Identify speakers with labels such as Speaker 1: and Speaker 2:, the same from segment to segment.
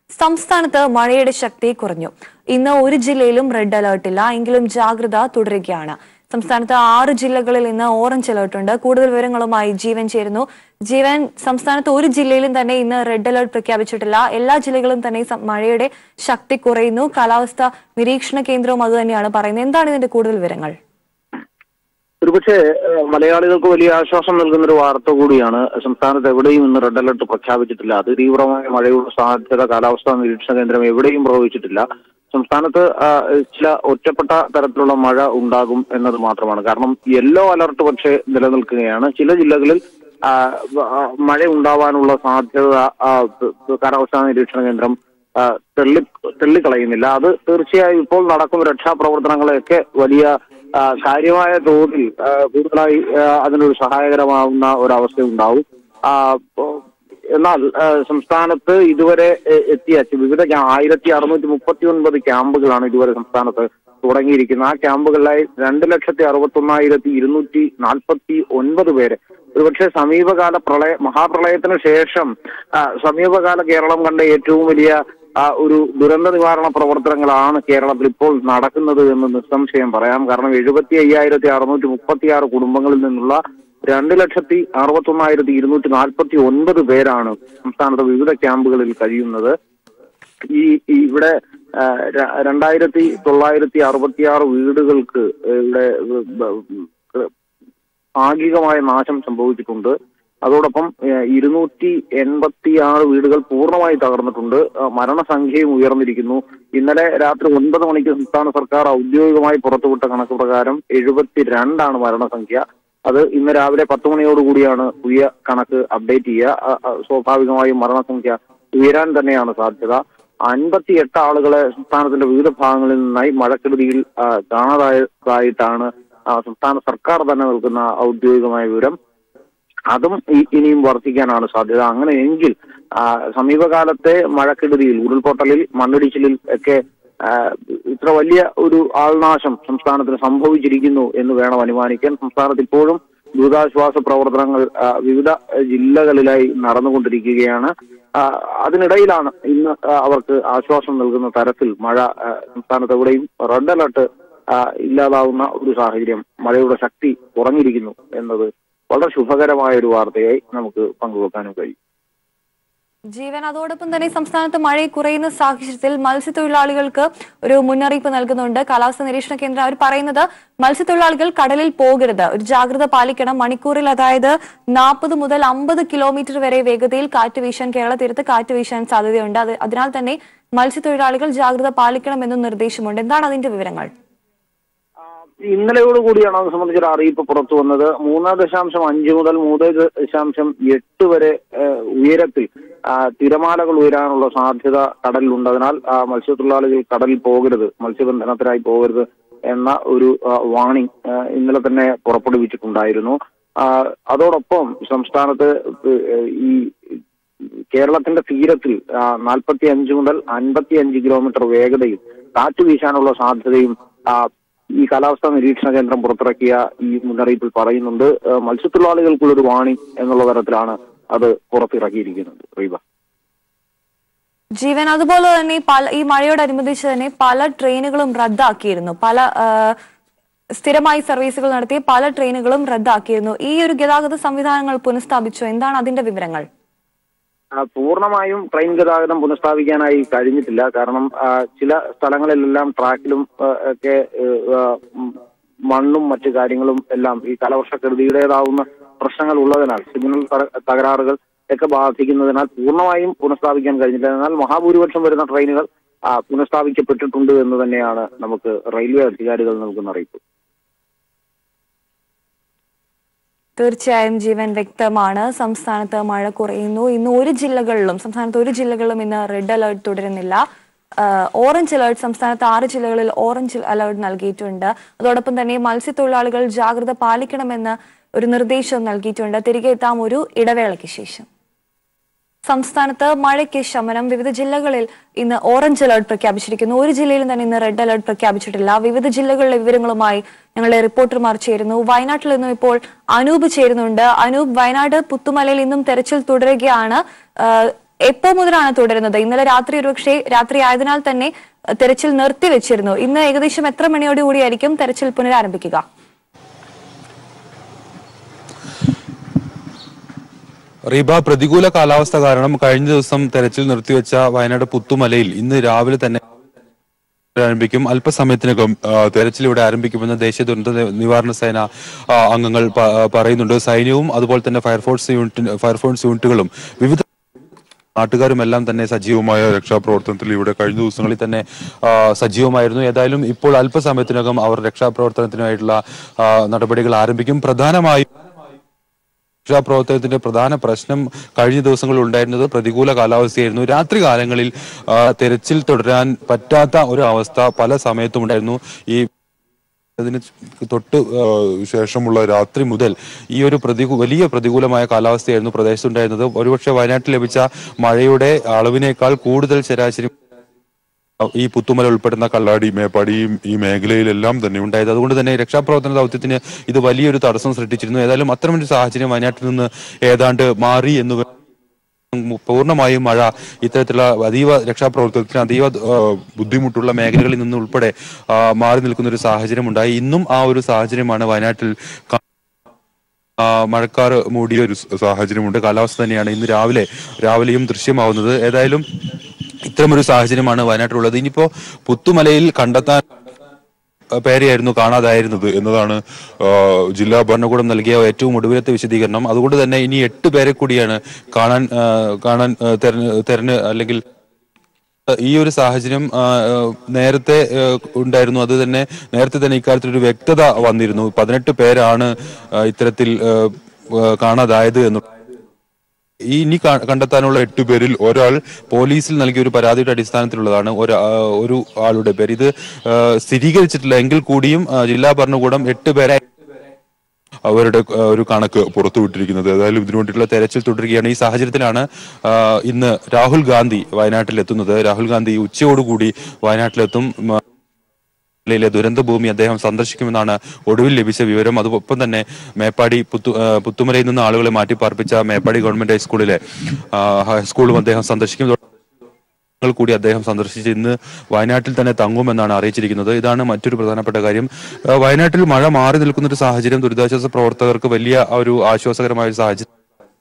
Speaker 1: സംസ്ഥാനത്ത് മഴയുടെ ശക്തി കുറഞ്ഞു ഇന്ന് ഒരു ജില്ലയിലും റെഡ് അലേർട്ട് ഇല്ല എങ്കിലും ജാഗ്രത തുടരുകയാണ് സംസ്ഥാനത്ത് ആറ് ജില്ലകളിൽ ഇന്ന് ഓറഞ്ച് അലേർട്ട് ഉണ്ട് കൂടുതൽ വിവരങ്ങളുമായി ജീവൻ ചേരുന്നു ജീവൻ സംസ്ഥാനത്ത് ഒരു ജില്ലയിലും തന്നെ ഇന്ന് റെഡ് അലേർട്ട് പ്രഖ്യാപിച്ചിട്ടില്ല എല്ലാ ജില്ലകളും തന്നെ സം- മഴയുടെ ശക്തി കുറയുന്നു കാലാവസ്ഥ നിരീക്ഷണ കേന്ദ്രവും അതുതന്നെയാണ് പറയുന്നത് എന്താണ് ഇതിന്റെ കൂടുതൽ വിവരങ്ങൾ
Speaker 2: ഒരുപക്ഷെ ഏഹ്, മലയാളികൾക്ക് വലിയ ആശ്വാസം നൽകുന്ന ഒരു വാർത്ത കൂടിയാണ് സംസ്ഥാനത്ത് എവിടെയും ഇന്ന് റെഡ് അലർട്ട് പ്രഖ്യാപിച്ചിട്ടില്ല അതിതീവ്രമായ മഴയുള്ള സാധ്യത കാലാവസ്ഥാ നിരീക്ഷണ കേന്ദ്രം എവിടെയും പ്രവചിച്ചിട്ടില്ല സംസ്ഥാനത്ത് ആ, ചില ഒറ്റപ്പെട്ട തരത്തിലുള്ള മഴ ഉണ്ടാകും എന്നത് മാത്രമാണ് കാരണം യെല്ലോ അലർട്ട് പക്ഷേ നിലനിൽക്കുകയാണ് ചില ജില്ലകളിൽ ആ, വ- ആ, മഴ ഉണ്ടാവാനുള്ള സാധ്യത ആ, കാലാവസ്ഥാ നിരീക്ഷണ കേന്ദ്രം ആ, തെള്ളി തെള്ളിക്കളയുന്നില്ല അത് തീർച്ചയായും ഇപ്പോൾ നടക്കുന്ന രക്ഷാപ്രവർത്തനങ്ങളെയൊക്കെ വലിയ ആ, കാര്യമായ തോതിൽ ആ, കൂടുതലായി ആ, അതിനൊരു സഹായകരമാവുന്ന ഒരവസ്ഥ ഉണ്ടാവും ആ, പോ- എന്നാൽ ആ, സംസ്ഥാനത്ത് ഇതുവരെ എ- എത്തിയ വിവിധ ക്യാ- ആയിരത്തി അറുന്നൂറ്റി മുപ്പത്തി ഒൻപത് ക്യാമ്പുകളാണ് ഇതുവരെ സംസ്ഥാനത്ത് തുടങ്ങിയിരിക്കുന്നത് ആ ക്യാമ്പുകളിലായി രണ്ട് ലക്ഷത്തി അറുപത്തി ഒന്നായിരത്തി ഇരുന്നൂറ്റി നാൽപ്പത്തി ഒൻപത് പേര് ഒരുപക്ഷെ സമീപകാല പ്രളയ മഹാപ്രളയത്തിന് ശേഷം ആ, സമീപകാല കേരളം കണ്ട ഏറ്റവും വലിയ ആ, ഒരു ദുരന്ത നിവാരണ പ്രവർത്തനങ്ങളാണ് കേരളത്തിൽ ഇപ്പോൾ നടക്കുന്നത് എന്ന് നിസ്സംശയം പറയാം കാരണം എഴുപത്തി അയ്യായിരത്തി അറുന്നൂറ്റി മുപ്പത്തി ആറ് കുടുംബങ്ങളിൽ നിന്നുള്ള രണ്ട് ലക്ഷത്തി അറുപത്തി ഒന്നായിരത്തി ഇരുന്നൂറ്റി നാൽപ്പത്തി ഒൻപത് പേരാണ് സംസ്ഥാനത്തെ വിവിധ ക്യാമ്പുകളിൽ കഴിയുന്നത് ഈ ഈ ഇവിടെ ആ, ര- രണ്ടായിരത്തി തൊള്ളായിരത്തി അറുപത്തി ആറ് വീടുകൾക്ക് ഇവിടെ ബ- ബ- ഭാഗികമായ നാശം സംഭവിച്ചിട്ടുണ്ട് അതോടൊപ്പം ഏഹ്, ഇരുന്നൂറ്റി എൺപത്തി ആറ് വീടുകൾ പൂർണ്ണമായി തകർന്നിട്ടുണ്ട് ആ, മരണസംഖ്യയും ഉയർന്നിരിക്കുന്നു ഇന്നലെ രാത്രി ഒൻപത് മണിക്ക് സംസ്ഥാന സർക്കാർ ഔദ്യോഗികമായി പുറത്തുവിട്ട കണക്ക് പ്രകാരം എഴുപത്തിരണ്ടാണ് മരണസംഖ്യ അത് ഇന്ന് രാവിലെ പത്ത് മണിയോടുകൂടിയാണ് പുതിയ കണക്ക് അപ്ഡേറ്റ് ചെയ്യുക ആ, ആ, സ്വാഭാവികമായും മരണസംഖ്യ ഉയരാൻ തന്നെയാണ് സാധ്യത അൻപത്തി എട്ട് ആളുകളെ സംസ്ഥാനത്തിന്റെ വിവിധ ഭാഗങ്ങളിൽ നിന്നായി മഴക്കെടുതിയിൽ ആ, കാണാതായതായിട്ടാണ് ആ, സംസ്ഥാന സർക്കാർ തന്നെ നൽകുന്ന ഔദ്യോഗികമായ വിവരം അതും ഇ- ഇനിയും വർദ്ധിക്കാനാണ് സാധ്യത അങ്ങനെയെങ്കിൽ ആ, സമീപകാലത്തെ മഴക്കെടുതിയിൽ ഉരുൾപൊട്ടലിൽ മണ്ണിടിച്ചിലിൽ ഒക്കെ ആ, ഇത്ര വലിയ ഒരു ആൾനാശം സംസ്ഥാനത്തിന് സംഭവിച്ചിരിക്കുന്നു എന്ന് വേണം അനുമാനിക്കാൻ സംസ്ഥാനത്ത് ഇപ്പോഴും ദുരിതാശ്വാസ പ്രവർത്തനങ്ങൾ ആ, വിവിധ ജില്ലകളിലായി നടന്നുകൊണ്ടിരിക്കുകയാണ് ആ, അതിനിടയിലാണ് ഇന്ന് ആ, അവർക്ക് ആശ്വാസം നൽകുന്ന തരത്തിൽ മഴ ആ, സംസ്ഥാനത്ത് എവിടെയും റെഡ് അലർട്ട് ആ, ഇല്ലാതാവുന്ന ഒരു സാഹചര്യം മഴയുടെ ശക്തി കുറഞ്ഞിരിക്കുന്നു എന്നത് വളരെ ശുഭകരമായ ഒരു വാർത്തയായി നമുക്ക് പങ്കുവെക്കാനും കഴിയും
Speaker 1: ജീവൻ അതോടൊപ്പം തന്നെ സംസ്ഥാനത്ത് മഴ കുറയുന്ന സാഹചര്യത്തിൽ മത്സ്യത്തൊഴിലാളികൾക്ക് ഒരു മുന്നറിയിപ്പ് നൽകുന്നുണ്ട് കാലാവസ്ഥ നിരീക്ഷണ കേന്ദ്രം അവർ പറയുന്നത് മത്സ്യത്തൊഴിലാളികൾ കടലിൽ പോകരുത് ഒരു ജാഗ്രത പാലിക്കണം മണിക്കൂറിൽ അതായത് നാൽപ്പത് മുതൽ അമ്പത് കിലോമീറ്റർ വരെ വേഗതയിൽ കാറ്റ് വീശാൻ കേരള തീരത്ത് കാറ്റ് വീശാൻ സാധ്യതയുണ്ട് അത് അതിനാൽ തന്നെ മത്സ്യത്തൊഴിലാളികൾ ജാഗ്രത പാലിക്കണമെന്നും നിർദ്ദേശമുണ്ട് എന്താണ് അതിന്റെ വിവരങ്ങൾ
Speaker 2: ഇന്നലെയോടുകൂടിയാണ് അത് സംബന്ധിച്ചൊരു അറിയിപ്പ് പുറത്തു വന്നത് മൂന്ന് ദശാംശം അഞ്ച് മുതൽ മൂന്ന് ദശാംശം എട്ട് വരെ ഏഹ്, ഉയരത്തിൽ ആ, തിരമാലകൾ ഉയരാനുള്ള സാധ്യത കടലിലുണ്ട് അതിനാൽ ആ, മത്സ്യത്തൊഴിലാളികൾ കടലിൽ പോകരുത് മത്സ്യബന്ധനത്തിനായി പോകരുത് എന്ന ഒരു ആ, വാണിംഗ് ആ, ഇന്നലെ തന്നെ പുറപ്പെടുവിച്ചിട്ടുണ്ടായിരുന്നു ആ, അതോടൊപ്പം സംസ്ഥാനത്ത് ഏഹ്, ഈ കേരളത്തിന്റെ തീരത്തിൽ നാൽപ്പത്തി അഞ്ച് മുതൽ അൻപത്തി അഞ്ച് കിലോമീറ്റർ വേഗതയിൽ കാറ്റ് വീശാനുള്ള സാധ്യതയും ആ, ഈ കാലാവസ്ഥാ നിരീക്ഷണ കേന്ദ്രം പുറത്തിറക്കിയ ഈ മുന്നറിയിപ്പിൽ പറയുന്നുണ്ട് ആ, മത്സ്യത്തൊഴിലാളികൾക്കുള്ളൊരു വാണി എന്നുള്ള തരത്തിലാണ് അത് പുറത്തിറക്കിയിരിക്കുന്നത് റീബ
Speaker 1: ജീവൻ അതുപോലെ തന്നെ പല ഈ മഴയോടനുബന്ധിച്ച് തന്നെ പല ട്രെയിനുകളും റദ്ദാക്കിയിരുന്നു പല ആ, സ്ഥിരമായി സർവീസുകൾ നടത്തിയ പല ട്രെയിനുകളും റദ്ദാക്കിയിരുന്നു ഈ ഒരു ഗതാഗത സംവിധാനങ്ങൾ പുനഃസ്ഥാപിച്ചു എന്താണ് അതിന്റെ വിവരങ്ങൾ
Speaker 2: ആ, പൂർണ്ണമായും ട്രെയിൻ ഗതാഗതം പുനഃസ്ഥാപിക്കാനായി കഴിഞ്ഞിട്ടില്ല കാരണം ആ, ചില സ്ഥലങ്ങളിലെല്ലാം ട്രാക്കിലും ആ, ഒക്കെ ഏ, ആ, ഉം, മണ്ണും മറ്റു കാര്യങ്ങളും എല്ലാം ഈ കാലവർഷക്കെടുതിയുടേതാവുന്ന പ്രശ്നങ്ങൾ ഉള്ളതിനാൽ സിഗ്നൽ തക- തകരാറുകൾ ഒക്കെ ബാധിക്കുന്നതിനാൽ പൂർണ്ണമായും പുനഃസ്ഥാപിക്കാൻ കഴിഞ്ഞില്ല എന്നാൽ മഹാഭൂരിപക്ഷം വരുന്ന ട്രെയിനുകൾ ആ, പുനഃസ്ഥാപിക്കപ്പെട്ടിട്ടുണ്ട് എന്ന് തന്നെയാണ് നമുക്ക് റെയിൽവേ അധികാരികൾ നൽകുന്ന അറിയിപ്പ്
Speaker 1: തീർച്ചയായും ജീവൻ വ്യക്തമാണ് സംസ്ഥാനത്ത് മഴ കുറയുന്നു ഇന്ന് ഒരു ജില്ലകളിലും സംസ്ഥാനത്ത് ഒരു ജില്ലകളിലും ഇന്ന് റെഡ് അലേർട്ട് തുടരുന്നില്ല ആഹ് ഓറഞ്ച് അലേർട്ട് സംസ്ഥാനത്ത് ആറ് ജില്ലകളിൽ ഓറഞ്ച് അലേർട്ട് നൽകിയിട്ടുണ്ട് അതോടൊപ്പം തന്നെ മത്സ്യത്തൊഴിലാളികൾ ജാഗ്രത പാലിക്കണമെന്ന് ഒരു നിർദ്ദേശവും നൽകിയിട്ടുണ്ട് തിരികെ എത്താം ഒരു ഇടവേളയ്ക്ക് ശേഷം സംസ്ഥാനത്ത് മഴയ്ക്ക് ശമനം വിവിധ ജില്ലകളിൽ ഇന്ന് ഓറഞ്ച് അലർട്ട് പ്രഖ്യാപിച്ചിരിക്കുന്നു ഒരു ജില്ലയിലും തന്നെ ഇന്ന് റെഡ് അലർട്ട് പ്രഖ്യാപിച്ചിട്ടില്ല വിവിധ ജില്ലകളിലെ വിവരങ്ങളുമായി ഞങ്ങളുടെ റിപ്പോർട്ടർമാർ ചേരുന്നു വയനാട്ടിൽ നിന്നും ഇപ്പോൾ അനൂപ് ചേരുന്നുണ്ട് അനൂപ് വയനാട് പുത്തുമലയിൽ ഇന്നും തെരച്ചിൽ തുടരുകയാണ് ആ, എപ്പോ മുതലാണ് തുടരുന്നത് ഇന്നലെ രാത്രി ഒരുപക്ഷെ രാത്രി ആയതിനാൽ തന്നെ അഹ് തെരച്ചിൽ നിർത്തിവെച്ചിരുന്നു ഇന്ന് ഏകദേശം എത്ര മണിയോടുകൂടിയായിരിക്കും തെരച്ചിൽ പുനരാരംഭിക്കുക
Speaker 3: റീബ പ്രതികൂല കാലാവസ്ഥ കാരണം കഴിഞ്ഞ ദിവസം തെരച്ചിൽ നിർത്തിവെച്ച വയനാട് പുത്തുമലയിൽ ഇന്ന് രാവിലെ തന്നെ ആരംഭിക്കും അല്പസമയത്തിനകം ആ, തെരച്ചിൽ ഇവിടെ ആരംഭിക്കുമെന്ന് ദേശീയ ദുരന്ത നി- നിവാരണ സേന ആ, അംഗങ്ങൾ പ- പറയുന്നുണ്ട് സൈന്യവും അതുപോലെ തന്നെ ഫയർഫോഴ്സ് യൂണിറ്റ് ഫയർഫോഴ്സ് യൂണിറ്റുകളും വിവിധ നാട്ടുകാരും എല്ലാം തന്നെ സജീവമായ രക്ഷാപ്രവർത്തനത്തിൽ ഇവിടെ കഴിഞ്ഞ ദിവസങ്ങളിൽ തന്നെ ആ, സജീവമായിരുന്നു ഏതായാലും ഇപ്പോൾ അല്പസമയത്തിനകം അവർ രക്ഷാപ്രവർത്തനത്തിനായിട്ടുള്ള ആ, നടപടികൾ ആരംഭിക്കും പ്രധാനമായും രക്ഷാപ്രവർത്തനത്തിന്റെ പ്രധാന പ്രശ്നം കഴിഞ്ഞ ദിവസങ്ങളിൽ ഉണ്ടായിരുന്നത് പ്രതികൂല കാലാവസ്ഥയായിരുന്നു രാത്രി കാലങ്ങളിൽ ആ, തെരച്ചിൽ തുടരാൻ പറ്റാത്ത ഒരു അവസ്ഥ പല സമയത്തും ഉണ്ടായിരുന്നു ഈ അതിന് തൊട്ട് ആ, ശേഷമുള്ള രാത്രി മുതൽ ഈ ഒരു പ്രതികൂ വലിയ പ്രതികൂലമായ കാലാവസ്ഥയായിരുന്നു പ്രദേശത്തുണ്ടായിരുന്നത് ഒരുപക്ഷെ വയനാട്ടിൽ ലഭിച്ച മഴയുടെ അളവിനേക്കാൾ കൂടുതൽ ശരാശരി ഈ പുത്തുമല ഉൾപ്പെടുന്ന കള്ളാടി മേപ്പാടി ഈ- ഈ മേഖലയിലെല്ലാം തന്നെ ഉണ്ടായത് അതുകൊണ്ട് തന്നെ രക്ഷാപ്രവർത്തന ദൗത്യത്തിന് ഇത് വലിയൊരു തടസ്സം സൃഷ്ടിച്ചിരുന്നു ഏതായാലും അത്തരമൊരു സാഹചര്യം വയനാട്ടിൽ നിന്ന് ഏതാണ്ട് മാറി എന്ന് വേ- പൂർണ്ണമായും മഴ ഇത്തരത്തിലുള്ള അതീവ രക്ഷാപ്രവർത്തനത്തിന് അതീവ ആ, ബുദ്ധിമുട്ടുള്ള മേഖലകളിൽ നിന്ന് ഉൾപ്പെടെ ആ, മാറി നിൽക്കുന്ന ഒരു സാഹചര്യം ഉണ്ടായി ഇന്നും ആ ഒരു സാഹചര്യമാണ് വയനാട്ടിൽ കാ- ആ, മഴക്കാർ മൂടിയ ഒരു സ- സാഹചര്യമുണ്ട് കാലാവസ്ഥ തന്നെയാണ് ഇന്ന് രാവിലെ രാവിലെയും ദൃശ്യമാവുന്നത് ഏതായാലും ഇത്തരമൊരു സാഹചര്യമാണ് വയനാട്ടിലുള്ളത് ഇനിയിപ്പോ പുത്തുമലയിൽ കണ്ടെത്താൻ ആ, പേരെയായിരുന്നു കാണാതായിരുന്നത് എന്നതാണ് ആ, ജില്ലാ ഭരണകൂടം നൽകിയ ഏറ്റവും ഒടുവിലത്തെ വിശദീകരണം അതുകൊണ്ട് തന്നെ ഇനി എട്ട് പേരെ കൂടിയാണ് കാണാൻ ആ, കാണാൻ ആ, തെരഞ്ഞ് തെരഞ്ഞ് അല്ലെങ്കിൽ ഈ ഒരു സാഹചര്യം ആ, ആ, നേരത്തെ ആ, ഉണ്ടായിരുന്നു അത് തന്നെ നേരത്തെ തന്നെ ഇക്കാര്യത്തിൽ ഒരു വ്യക്തത വന്നിരുന്നു പതിനെട്ട് പേരാണ് ആ, ഇത്തരത്തിൽ ആ, ആ, കാണാതായത് എന്ന് ഈ ഇനി ക- കണ്ടെത്താനുള്ള എട്ട് പേരിൽ ഒരാൾ പോലീസിൽ നൽകിയ ഒരു പരാതിയുടെ അടിസ്ഥാനത്തിലുള്ളതാണ് ഒരു ആ, ഒരു ആളുടെ പേര് ഇത് ആ, സ്ഥിരീകരിച്ചിട്ടില്ല എങ്കിൽ കൂടിയും ആ, ജില്ലാ ഭരണകൂടം എട്ട് പേരെ അവരുടെ ആ, ഒരു കണക്ക് പുറത്തുവിട്ടിരിക്കുന്നത് ഏതായാലും ഇതിനു വേണ്ടിയിട്ടുള്ള തെരച്ചിൽ തുടരുകയാണ് ഈ സാഹചര്യത്തിലാണ് ആ, ഇന്ന് രാഹുൽ ഗാന്ധി വയനാട്ടിൽ എത്തുന്നത് രാഹുൽ ഗാന്ധി ഉച്ചയോടുകൂടി വയനാട്ടിലെത്തും മ, ജില്ലയിലെ ദുരന്ത ഭൂമി അദ്ദേഹം സന്ദർശിക്കുമെന്നാണ് ഒടുവിൽ ലഭിച്ച വിവരം അതോടൊപ്പം തന്നെ മേപ്പാടി പുത്തു ആ, പുത്തുമലയിൽ നിന്ന് ആളുകളെ മാറ്റി പാർപ്പിച്ച മേപ്പാടി ഗവൺമെന്റ് ഹൈസ്കൂളിലെ ആ, ഹൈസ്കൂളും അദ്ദേഹം സന്ദർശിക്കും ങ്ങൾ കൂടി അദ്ദേഹം സന്ദർശിച്ച് ഇന്ന് വയനാട്ടിൽ തന്നെ തങ്ങുമെന്നാണ് അറിയിച്ചിരിക്കുന്നത് ഇതാണ് മറ്റൊരു പ്രധാനപ്പെട്ട കാര്യം ആ, വയനാട്ടിൽ മഴ മാറി നിൽക്കുന്ന ഒരു സാഹചര്യം ദുരിതാശ്വാസ പ്രവർത്തകർക്ക് വലിയ ഒരു ആശ്വാസകരമായ ഒരു സാഹചര്യം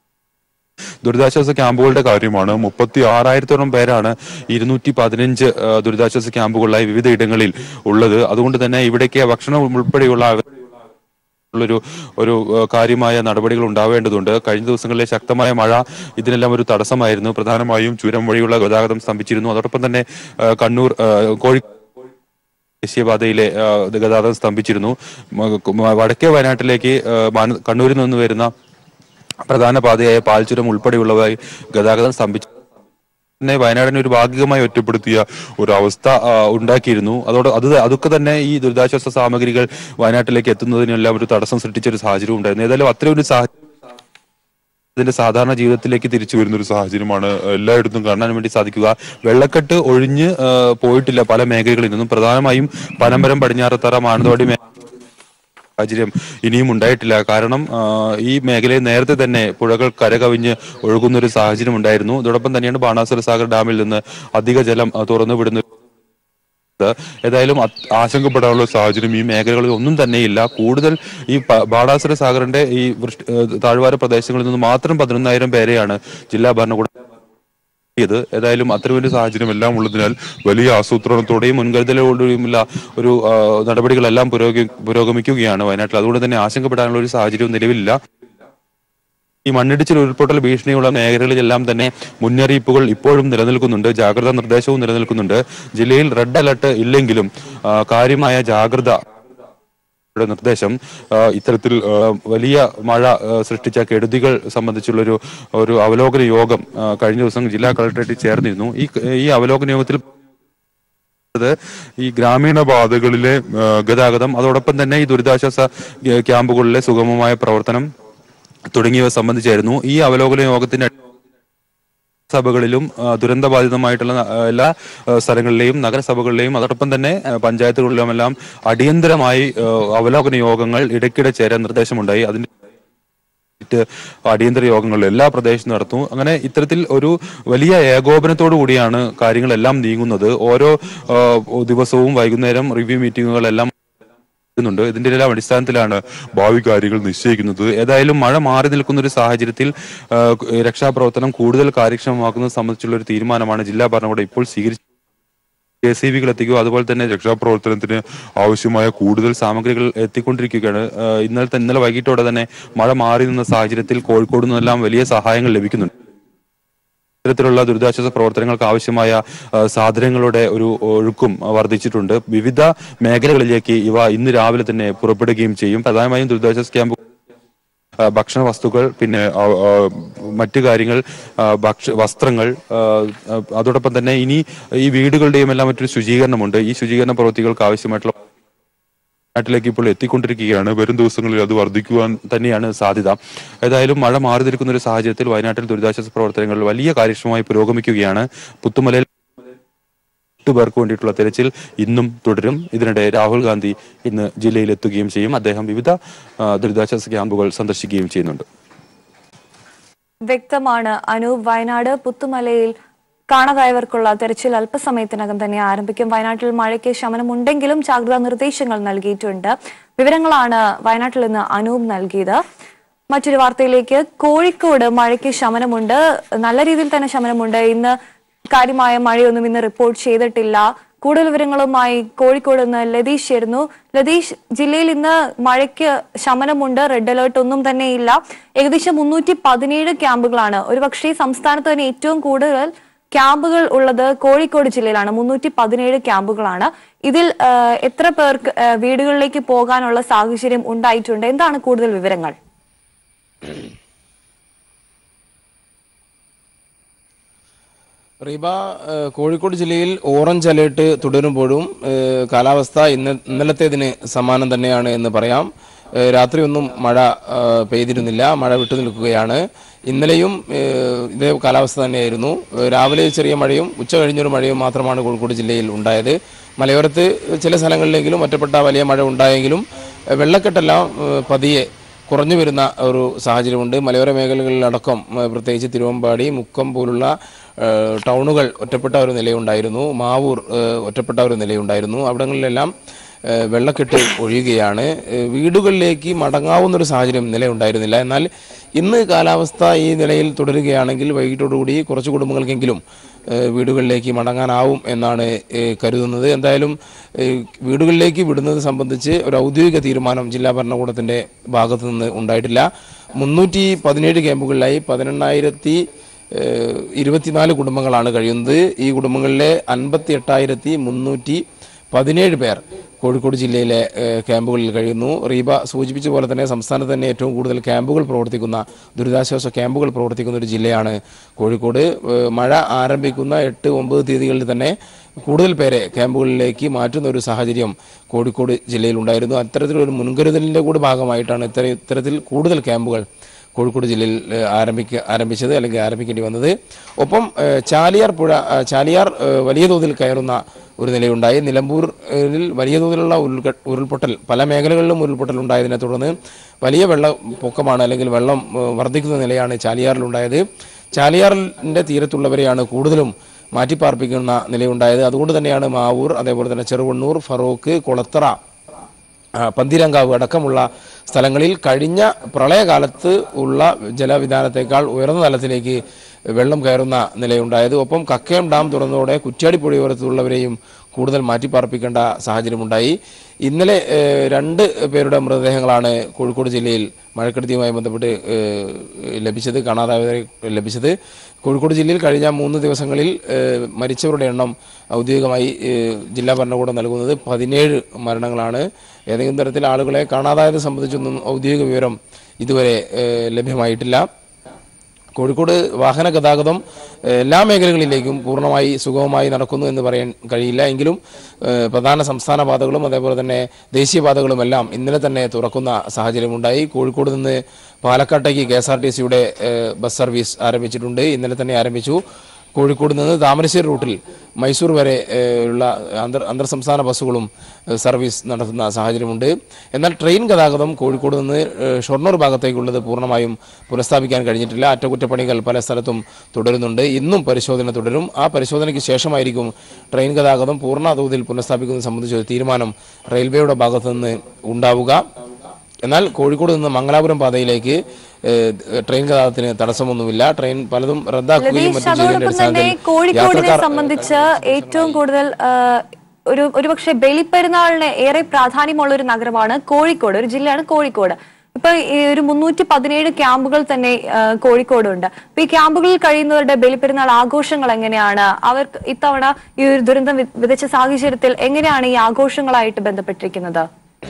Speaker 3: ദുരിതാശ്വാസ ക്യാമ്പുകളുടെ കാര്യമാണ് മുപ്പത്തി ആറായിരത്തോളം പേരാണ് ഇരുന്നൂറ്റി പതിനഞ്ച് ആ, ദുരിതാശ്വാസ ക്യാമ്പുകളിലായി വിവിധ ഇടങ്ങളിൽ ഉള്ളത് അതുകൊണ്ട് തന്നെ ഇവിടേക്ക് ഭക്ഷണം ഉൾപ്പെടെയുള്ള ഉള്ളൊരു ഒരു ആ, കാര്യമായ നടപടികൾ ഉണ്ടാവേണ്ടതുണ്ട് കഴിഞ്ഞ ദിവസങ്ങളിലെ ശക്തമായ മഴ ഇതിനെല്ലാം ഒരു തടസ്സമായിരുന്നു പ്രധാനമായും ചുരം വഴിയുള്ള ഗതാഗതം സ്തംഭിച്ചിരുന്നു അതോടൊപ്പം തന്നെ ആ, കണ്ണൂർ ആ, കോഴി ദേശീയപാതയിലെ ആ, ഗതാഗതം സ്തംഭിച്ചിരുന്നു മ- മ- വടക്കേ വയനാട്ടിലേക്ക് ആ, മാന- കണ്ണൂരിൽ നിന്ന് വരുന്ന പ്രധാന പാതയായ പാൽച്ചുരം ഉൾപ്പെടെയുള്ളവയായി ഗതാഗതം സ്തംഭിച്ചു തന്നെ വയനാടിനെ ഒരു ഭാഗികമായി ഒറ്റപ്പെടുത്തിയ ഒരു അവസ്ഥ ആ, ഉണ്ടാക്കിയിരുന്നു അതോടെ അത് അതൊക്കെ തന്നെ ഈ ദുരിതാശ്വാസ സാമഗ്രികൾ വയനാട്ടിലേക്ക് എത്തുന്നതിനെല്ലാം ഒരു തടസ്സം സൃഷ്ടിച്ച ഒരു സാഹചര്യം ഉണ്ടായിരുന്നു ഏതായാലും അത്തരം ഒരു സാഹചര്യം ഇതിന്റെ സാധാരണ ജീവിതത്തിലേക്ക് തിരിച്ചു വരുന്ന ഒരു സാഹചര്യമാണ് എല്ലായിടത്തും കാണാൻ വേണ്ടി സാധിക്കുക വെള്ളക്കെട്ട് ഒഴിഞ്ഞ് ആ, പോയിട്ടില്ല പല മേഖലകളിൽ നിന്നും പ്രധാനമായും പനമ്പരം പടിഞ്ഞാറത്തറ മാനന്തവാടി മേ- സാഹചര്യം ഇനിയും ഉണ്ടായിട്ടില്ല കാരണം ആ, ഈ മേഖലയിൽ നേരത്തെ തന്നെ പുഴകൾ കരകവിഞ്ഞ് ഒഴുകുന്ന ഒരു സാഹചര്യം ഉണ്ടായിരുന്നു ഇതോടൊപ്പം തന്നെയാണ് ബാണാസുര സാഗർ ഡാമിൽ നിന്ന് അധിക ജലം ആ, തുറന്നു വിടുന്ന ഏതായാലും അത് ആശങ്കപ്പെടാനുള്ള സാഹചര്യം ഈ മേഖലകളിൽ ഒന്നും തന്നെയില്ല കൂടുതൽ ഈ പ- ബാണാസുര സാഗറിന്റെ ഈ വൃഷ്ടി ഏഹ് താഴ്വാര പ്രദേശങ്ങളിൽ നിന്ന് മാത്രം പതിനൊന്നായിരം പേരെയാണ് ജില്ലാ ഭരണകൂടം ഇത് ഏതായാലും അത്തരമൊരു സാഹചര്യം എല്ലാം ഉള്ളതിനാൽ വലിയ ആസൂത്രണത്തോടെയും മുൻകരുതലോടെയുമുള്ള ഒരു ആ, നടപടികളെല്ലാം പുരോഗി പുരോഗമിക്കുകയാണ് വയനാട്ടിൽ അതുകൊണ്ട് തന്നെ ആശങ്കപ്പെടാനുള്ള ഒരു സാഹചര്യവും നിലവിലില്ല ഈ മണ്ണിടിച്ചിൽ ഉരുൾപൊട്ടൽ ഭീഷണിയുള്ള മേഖലകളിലെല്ലാം തന്നെ മുന്നറിയിപ്പുകൾ ഇപ്പോഴും നിലനിൽക്കുന്നുണ്ട് ജാഗ്രതാ നിർദ്ദേശവും നിലനിൽക്കുന്നുണ്ട് ജില്ലയിൽ റെഡ് അലർട്ട് ഇല്ലെങ്കിലും ആ, കാര്യമായ ജാഗ്രത യുടെ നിർദ്ദേശം ആ, ഇത്തരത്തിൽ ആ, വലിയ മഴ ആ, സൃഷ്ടിച്ച കെടുതികൾ സംബന്ധിച്ചുള്ളൊരു ഒരു അവലോകന യോഗം ആ, കഴിഞ്ഞ ദിവസം ജില്ലാ കളക്ടറേറ്റിൽ ചേർന്നിരുന്നു ഈ ഈ അവലോകന യോഗത്തിൽ അത് ഈ ഗ്രാമീണ പാതകളിലെ ആ, ഗതാഗതം അതോടൊപ്പം തന്നെ ഈ ദുരിതാശ്വാസ ഏ, ക്യാമ്പുകളിലെ സുഗമമായ പ്രവർത്തനം തുടങ്ങിയവ സംബന്ധിച്ചായിരുന്നു ഈ അവലോകന യോഗത്തിന്റെ സഭകളിലും ആ, ദുരന്തബാധിതമായിട്ടുള്ള ആ, എല്ലാ ആ, സ്ഥലങ്ങളിലെയും നഗരസഭകളിലെയും അതോടൊപ്പം തന്നെ ആ, പഞ്ചായത്തുകളിലുമെല്ലാം അടിയന്തരമായി ആ, അവലോകന യോഗങ്ങൾ ഇടയ്ക്കിടെ ചേരാൻ നിർദ്ദേശമുണ്ടായി അതിന്റെ മറ്റ് അടിയന്തര യോഗങ്ങൾ എല്ലാ പ്രദേശത്തും നടത്തുന്നു അങ്ങനെ ഇത്തരത്തിൽ ഒരു വലിയ ഏകോപനത്തോടു കൂടിയാണ് കാര്യങ്ങളെല്ലാം നീങ്ങുന്നത് ഓരോ ആ, ദിവസവും വൈകുന്നേരം റിവ്യൂ മീറ്റിങ്ങുകളെല്ലാം ുന്നുണ്ട് ഇതിന്റെ എല്ലാം അടിസ്ഥാനത്തിലാണ് ഭാവി കാര്യങ്ങൾ നിശ്ചയിക്കുന്നത് ഏതായാലും മഴ മാറി നിൽക്കുന്ന ഒരു സാഹചര്യത്തിൽ ആ, രക്ഷാപ്രവർത്തനം കൂടുതൽ കാര്യക്ഷമമാക്കുന്നത് സംബന്ധിച്ചുള്ള ഒരു തീരുമാനമാണ് ജില്ലാ ഭരണകൂടം ഇപ്പോൾ സ്വീകരിച്ചത് കെ സി ബികൾ എത്തിക്കുക അതുപോലെ തന്നെ രക്ഷാപ്രവർത്തനത്തിന് ആവശ്യമായ കൂടുതൽ സാമഗ്രികൾ എത്തിക്കൊണ്ടിരിക്കുകയാണ് ആ, ഇന്നലെ തന്നെ- ഇന്നലെ വൈകിട്ടോടെ തന്നെ മഴ മാറി നിന്ന സാഹചര്യത്തിൽ കോഴിക്കോട് നിന്നെല്ലാം വലിയ സഹായങ്ങൾ ലഭിക്കുന്നുണ്ട് ഇത്തരത്തിലുള്ള ദുരിതാശ്വാസ പ്രവർത്തനങ്ങൾക്ക് ആവശ്യമായ ആ, സാധനങ്ങളുടെ ഒരു ഒഴുക്കും ആ, വർദ്ധിച്ചിട്ടുണ്ട് വിവിധ മേഖലകളിലേക്ക് ഇവ ഇന്ന് രാവിലെ തന്നെ പുറപ്പെടുകയും ചെയ്യും പ്രധാനമായും ദുരിതാശ്വാസ ക്യാമ്പ് ആ, ഭക്ഷണ വസ്തുക്കൾ പിന്നെ ആ, ആ, മറ്റു കാര്യങ്ങൾ ആ, ഭക്ഷ വസ്ത്രങ്ങൾ ആ, ആ, അതോടൊപ്പം തന്നെ ഇനി ഈ വീടുകളുടെയും എല്ലാം മറ്റൊരു ശുചീകരണമുണ്ട് ഈ ശുചീകരണ പ്രവൃത്തികൾക്ക് ആവശ്യമായിട്ടുള്ള നാട്ടിലേക്ക് ഇപ്പോൾ എത്തിക്കൊണ്ടിരിക്കുകയാണ് വരും ദിവസങ്ങളിൽ അത് വർദ്ധിക്കുവാൻ തന്നെയാണ് സാധ്യത ഏതായാലും മഴ മാറി നിൽക്കുന്ന ഒരു സാഹചര്യത്തിൽ വയനാട്ടിൽ ദുരിതാശ്വാസ പ്രവർത്തനങ്ങൾ വലിയ കാര്യക്ഷമമായി പുരോഗമിക്കുകയാണ് പുത്തുമലയിൽ എട്ട് പേർക്ക് വേണ്ടിയിട്ടുള്ള തെരച്ചിൽ ഇന്നും തുടരും ഇതിനിടെ രാഹുൽ ഗാന്ധി ഇന്ന് ജില്ലയിൽ എത്തുകയും ചെയ്യും അദ്ദേഹം വിവിധ ആ, ദുരിതാശ്വാസ ക്യാമ്പുകൾ സന്ദർശിക്കുകയും ചെയ്യുന്നുണ്ട്
Speaker 1: വ്യക്തമാണ് അനൂപ് വയനാട് പുത്തുമലയിൽ കാണാതായവർക്കുള്ള തെരച്ചിൽ അല്പസമയത്തിനകം തന്നെ ആരംഭിക്കും വയനാട്ടിൽ മഴയ്ക്ക് ശമനമുണ്ടെങ്കിലും ജാഗ്രതാ നിർദ്ദേശങ്ങൾ നൽകിയിട്ടുണ്ട് വിവരങ്ങളാണ് വയനാട്ടിൽ നിന്ന് അനൂപ് നൽകിയത് മറ്റൊരു വാർത്തയിലേക്ക് കോഴിക്കോട് മഴയ്ക്ക് ശമനമുണ്ട് നല്ല രീതിയിൽ തന്നെ ശമനമുണ്ട് ഇന്ന് കാര്യമായ മഴയൊന്നും ഇന്ന് റിപ്പോർട്ട് ചെയ്തിട്ടില്ല കൂടുതൽ വിവരങ്ങളുമായി കോഴിക്കോട് നിന്ന് ലതീഷ് ചേരുന്നു ലതീഷ് ജില്ലയിൽ ഇന്ന് മഴയ്ക്ക് ശമനമുണ്ട് റെഡ് അലേർട്ട് ഒന്നും തന്നെ ഇല്ല ഏകദേശം മുന്നൂറ്റി പതിനേഴ് ക്യാമ്പുകളാണ് ഒരുപക്ഷെ സംസ്ഥാനത്ത് തന്നെ ഏറ്റവും കൂടുതൽ ക്യാമ്പുകൾ ഉള്ളത് കോഴിക്കോട് ജില്ലയിലാണ് മുന്നൂറ്റി പതിനേഴ് ക്യാമ്പുകളാണ് ഇതിൽ ആ, എത്ര പേർക്ക് ആ, വീടുകളിലേക്ക് പോകാനുള്ള സാഹചര്യം ഉണ്ടായിട്ടുണ്ട് എന്താണ് കൂടുതൽ വിവരങ്ങൾ
Speaker 4: റീബ ഏഹ് കോഴിക്കോട് ജില്ലയിൽ ഓറഞ്ച് അലേർട്ട് തുടരുമ്പോഴും ഏഹ് കാലാവസ്ഥ ഇന്ന ഇന്നലത്തേതിന് സമാനം തന്നെയാണ് എന്ന് പറയാം ഏഹ് രാത്രിയൊന്നും മഴ ഏഹ് പെയ്തിരുന്നില്ല മഴ വിട്ടു നിൽക്കുകയാണ് ഇന്നലെയും ഏഹ് ഇതേ കാലാവസ്ഥ തന്നെയായിരുന്നു ഏഹ് രാവിലെ ചെറിയ മഴയും ഉച്ച കഴിഞ്ഞൊരു മഴയും മാത്രമാണ് കോഴിക്കോട് ജില്ലയിൽ ഉണ്ടായത് മലയോരത്ത് ചില സ്ഥലങ്ങളിലെങ്കിലും ഒറ്റപ്പെട്ട വലിയ മഴ ഉണ്ടായെങ്കിലും ഏഹ് വെള്ളക്കെട്ടെല്ലാം ഏഹ് പതിയെ കുറഞ്ഞു വരുന്ന ഒരു സാഹചര്യമുണ്ട് മലയോര മേഖലകളിലടക്കം ഏഹ് പ്രത്യേകിച്ച് തിരുവമ്പാടി മുക്കം പോലുള്ള ഏഹ് ടൗണുകൾ ഒറ്റപ്പെട്ട ഒരു നിലയുണ്ടായിരുന്നു മാവൂർ ഏഹ് ഒറ്റപ്പെട്ട ഒരു നിലയുണ്ടായിരുന്നു അവിടങ്ങളിലെല്ലാം ഏഹ് വെള്ളക്കെട്ട് ഒഴിയുകയാണ് ഏഹ് വീടുകളിലേക്ക് മടങ്ങാവുന്ന ഒരു സാഹചര്യം നിലയുണ്ടായിരുന്നില്ല എന്നാൽ ഇന്ന് കാലാവസ്ഥ ഈ നിലയിൽ തുടരുകയാണെങ്കിൽ വൈകിട്ടോടുകൂടി കുറച്ച് കുടുംബങ്ങൾക്കെങ്കിലും ഏഹ് വീടുകളിലേക്ക് മടങ്ങാനാവും എന്നാണ് ഏഹ് കരുതുന്നത് എന്തായാലും ഏഹ് വീടുകളിലേക്ക് വിടുന്നത് സംബന്ധിച്ച് ഒരു ഔദ്യോഗിക തീരുമാനം ജില്ലാ ഭരണകൂടത്തിന്റെ ഭാഗത്തു നിന്ന് ഉണ്ടായിട്ടില്ല മുന്നൂറ്റി പതിനേഴ് ക്യാമ്പുകളിലായി പതിനെണ്ണായിരത്തി ഏഹ് ഇരുപത്തിനാല് കുടുംബങ്ങളാണ് കഴിയുന്നത് ഈ കുടുംബങ്ങളിലെ അൻപത്തി എട്ടായിരത്തി മുന്നൂറ്റി പതിനേഴ് പേർ കോഴിക്കോട് ജില്ലയിലെ ഏഹ്, ക്യാമ്പുകളിൽ കഴിയുന്നു റീബ സൂചിപ്പിച്ച പോലെ തന്നെ സംസ്ഥാനത്ത് തന്നെ ഏറ്റവും കൂടുതൽ ക്യാമ്പുകൾ പ്രവർത്തിക്കുന്ന ദുരിതാശ്വാസ ക്യാമ്പുകൾ പ്രവർത്തിക്കുന്ന ഒരു ജില്ലയാണ് കോഴിക്കോട് ഏഹ്, മഴ ആരംഭിക്കുന്ന എട്ട് ഒമ്പത് തീയതികളിൽ തന്നെ കൂടുതൽ പേരെ ക്യാമ്പുകളിലേക്ക് മാറ്റുന്ന ഒരു സാഹചര്യം കോഴിക്കോട് ജില്ലയിൽ ഉണ്ടായിരുന്നു അത്തരത്തിലൊരു മുൻകരുതലിന്റെ കൂടി ഭാഗമായിട്ടാണ് ഇത്തര ഇത്തരത്തിൽ കൂടുതൽ ക്യാമ്പുകൾ കോഴിക്കോട് ജില്ലയിൽ ഏഹ്, ആരംഭിക്ക ആരംഭിച്ചത് അല്ലെങ്കിൽ ആരംഭിക്കേണ്ടി വന്നത് ഒപ്പം ഏഹ്, ചാലിയാർ പുഴ ഏഹ്, ചാലിയാർ ഏഹ്, വലിയ തോതിൽ കയറുന്ന ഒരു നിലയുണ്ടായി നിലമ്പൂരിൽ വലിയ തോതിലുള്ള ഉരുൾക ഉരുൾപൊട്ടൽ പല മേഖലകളിലും ഉരുൾപൊട്ടൽ ഉണ്ടായതിനെ തുടർന്ന് വലിയ വെള്ളപ്പൊക്കമാണ് അല്ലെങ്കിൽ വെള്ളം ഏഹ്, വർദ്ധിക്കുന്ന നിലയാണ് ചാലിയാറിലുണ്ടായത് ചാലിയാറിൻ്റെ തീരത്തുള്ളവരെയാണ് കൂടുതലും മാറ്റിപ്പാർപ്പിക്കുന്ന നിലയുണ്ടായത് അതുകൊണ്ട് തന്നെയാണ് മാവൂർ അതേപോലെ തന്നെ ചെറുവണ്ണൂർ ഫറോക്ക് കൊളത്തറ ആ, പന്തിരങ്കാവ് അടക്കമുള്ള സ്ഥലങ്ങളിൽ കഴിഞ്ഞ പ്രളയകാലത്ത് ഉള്ള ജലവിധാനത്തേക്കാൾ ഉയർന്ന തലത്തിലേക്ക് വെള്ളം കയറുന്ന നിലയുണ്ടായത് ഒപ്പം കക്കയം ഡാം തുറന്നതോടെ കുറ്റ്യാടി പുഴയോരത്തുള്ളവരെയും കൂടുതൽ മാറ്റിപ്പാർപ്പിക്കേണ്ട സാഹചര്യമുണ്ടായി ഇന്നലെ ഏഹ്, രണ്ട് പേരുടെ മൃതദേഹങ്ങളാണ് കോഴിക്കോട് ജില്ലയിൽ മഴക്കെടുതിയുമായി ബന്ധപ്പെട്ട് ഏഹ്, ലഭിച്ചത് കാണാതായവരെ ലഭിച്ചത് കോഴിക്കോട് ജില്ലയിൽ കഴിഞ്ഞ മൂന്ന് ദിവസങ്ങളിൽ ഏഹ്, മരിച്ചവരുടെ എണ്ണം ഔദ്യോഗികമായി ഏഹ്, ജില്ലാ ഭരണകൂടം നൽകുന്നത് പതിനേഴ് മരണങ്ങളാണ് ഏതെങ്കിലും തരത്തിൽ ആളുകളെ കാണാതായത് സംബന്ധിച്ചൊന്നും ഔദ്യോഗിക വിവരം ഇതുവരെ ഏഹ്, ലഭ്യമായിട്ടില്ല കോഴിക്കോട് വാഹന ഗതാഗതം ഏഹ്, എല്ലാ മേഖലകളിലേക്കും പൂർണ്ണമായി സുഗമമായി നടക്കുന്നു എന്ന് പറയാൻ കഴിയില്ല എങ്കിലും ഏഹ്, പ്രധാന സംസ്ഥാന പാതകളും അതേപോലെ തന്നെ ദേശീയപാതകളും എല്ലാം ഇന്നലെ തന്നെ തുറക്കുന്ന സാഹചര്യമുണ്ടായി കോഴിക്കോട് നിന്ന് പാലക്കാട്ടേക്ക് കെ എസ് ആർ ടി സിയുടെ ബസ് സർവീസ് ആരംഭിച്ചിട്ടുണ്ട് ഇന്നലെ തന്നെ ആരംഭിച്ചു കോഴിക്കോട് നിന്ന് താമരശ്ശേരി റൂട്ടിൽ മൈസൂർ വരെ ഏഹ്, ഉള്ള അന്തർ അന്തർ സംസ്ഥാന ബസ്സുകളും ഏഹ്, സർവീസ് നടത്തുന്ന സാഹചര്യമുണ്ട് എന്നാൽ ട്രെയിൻ ഗതാഗതം കോഴിക്കോട് നിന്ന് ഏഹ്, ഷൊർണൂർ ഭാഗത്തേക്കുള്ളത് പൂർണ്ണമായും പുനഃസ്ഥാപിക്കാൻ കഴിഞ്ഞിട്ടില്ല അറ്റകുറ്റപ്പണികൾ പല സ്ഥലത്തും തുടരുന്നുണ്ട് ഇന്നും പരിശോധന തുടരും ആ പരിശോധനയ്ക്ക് ശേഷമായിരിക്കും ട്രെയിൻ ഗതാഗതം പൂർണ്ണ തോതിൽ പുനഃസ്ഥാപിക്കുന്നത് സംബന്ധിച്ച ഒരു തീരുമാനം റെയിൽവേയുടെ ഭാഗത്തു നിന്ന് ഉണ്ടാവുക എന്നാൽ കോഴിക്കോട് നിന്ന് മംഗലാപുരം പാതയിലേക്ക് ഏഹ്, ട്രെയിൻ ഗതാഗതത്തിന് തടസ്സമൊന്നുമില്ല ട്രെയിൻ പലതും റദ്ദാക്കുകയും
Speaker 1: ലതീഷ്
Speaker 4: മറ്റും ചെയ്തതിന്റെ
Speaker 1: അതോടൊപ്പം തന്നെ
Speaker 4: അടിസ്ഥാനത്തിൽ
Speaker 1: കോഴിക്കോടിനെ
Speaker 4: യാത്രക്കാർ
Speaker 1: സംബന്ധിച്ച് ഏറ്റവും കൂടുതൽ ആ, ഒരു ഒരുപക്ഷെ ബലിപ്പെരുന്നാളിന് ഏറെ പ്രാധാന്യമുള്ള ഒരു നഗരമാണ് കോഴിക്കോട് ഒരു ജില്ലയാണ് കോഴിക്കോട് ഇപ്പൊ ഈ ഒരു മുന്നൂറ്റി പതിനേഴ് ക്യാമ്പുകൾ തന്നെ ആ, കോഴിക്കോടുണ്ട് അപ്പൊ ഈ ക്യാമ്പുകളിൽ കഴിയുന്നവരുടെ ബലിപ്പെരുന്നാൾ ആഘോഷങ്ങൾ എങ്ങനെയാണ് അവർക്ക് ഇത്തവണ ഈ ഒരു ദുരന്തം വി- വിതച്ച സാഹചര്യത്തിൽ എങ്ങനെയാണ് ഈ ആഘോഷങ്ങളായിട്ട് ബന്ധപ്പെട്ടിരിക്കുന്നത്